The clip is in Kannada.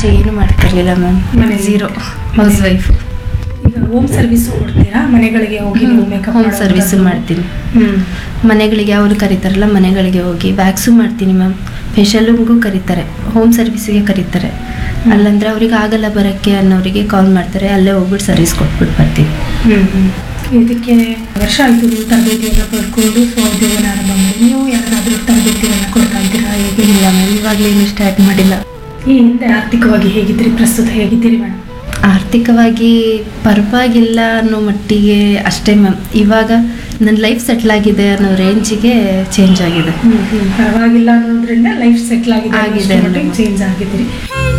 ಏನು ಮಾಡ್ತಿರ್ಲಿಲ್ಲ ಮ್ಯಾಮ್ ಮನೇಲಿ? ಝೀರೋ ಹೌಸ್ ವೈಫ್ ಈಗ ಹೋಮ್ ಸರ್ವಿಸ್ ಕೊಡ್ತೀರಾ ಮನೆಗಳಿಗೆ ಹೋಗಿ ನೀವು ಮೇಕಪ್ ಹೋಮ್ ಸರ್ವಿಸು ಮಾಡ್ತೀನಿ ಹ್ಮ್ ಮನೆಗಳಿಗೆ ಅವರು ಕರೀತಾರಲ್ಲ ಮನೆಗಳಿಗೆ ಹೋಗಿ ವ್ಯಾಕ್ಸು ಮಾಡ್ತೀನಿ ಮ್ಯಾಮ್ ಫೇಶಿಯಲ್ಗೂ ಕರೀತಾರೆ ಹೋಮ್ ಸರ್ವಿಸಿಗೆ ಕರೀತಾರೆ ಅಲ್ಲಂದ್ರೆ ಅವ್ರಿಗೆ ಆಗಲ್ಲ ಬರೋಕ್ಕೆ ಅನ್ನೋರಿಗೆ ಕಾಲ್ ಮಾಡ್ತಾರೆ ಅಲ್ಲೇ ಹೋಗ್ಬಿಟ್ಟು ಸರ್ವಿಸ್ ಕೊಟ್ಬಿಟ್ಟು ಬರ್ತೀವಿ ಹ್ಮ್ ಹ್ಮ್. ಇದಕ್ಕೆ ವರ್ಷ ಆಯ್ತು ನೀವು ತರಬೇತಿಯನ್ನ ಪಡ್ಕೊಂಡು ಸ್ವಉದ್ಯೋಗನ ಆರಂಭ ಮಾಡಿ ನೀವು ಯಾರಾದ್ರೂ ತರಬೇತಿಗಳನ್ನ ಕೊಡ್ತಾ ಇದ್ದೀರಾ ಹೇಗೆ ಇಲ್ಲ ಮ್ಯಾಮ್ ಇವಾಗಲೇ ಏನು ಸ್ಟಾರ್ಟ್ ಮಾಡಿಲ್ಲ ಈ ಹಿಂದೆ ಆರ್ಥಿಕವಾಗಿ ಹೇಗಿದ್ರಿ ಪ್ರಸ್ತುತ ಹೇಗಿದ್ದೀರಿ ಮೇಡಮ್ ಆರ್ಥಿಕವಾಗಿ ಪರವಾಗಿಲ್ಲ ಅನ್ನೋ ಮಟ್ಟಿಗೆ ಅಷ್ಟೇ ಮ್ಯಾಮ್ ಇವಾಗ ನನ್ನ ಲೈಫ್ ಸೆಟ್ಲ್ ಆಗಿದೆ ಅನ್ನೋ ರೇಂಜಿಗೆ ಚೇಂಜ್ ಆಗಿದೆ ಪರವಾಗಿಲ್ಲ ಅನ್ನೋದ್ರಿಂದ ಲೈಫ್ ಸೆಟ್ಲ್ ಆಗಿದೆ ಆಗಿದೆ ಚೇಂಜ್ ಆಗಿದ್ದೀರಿ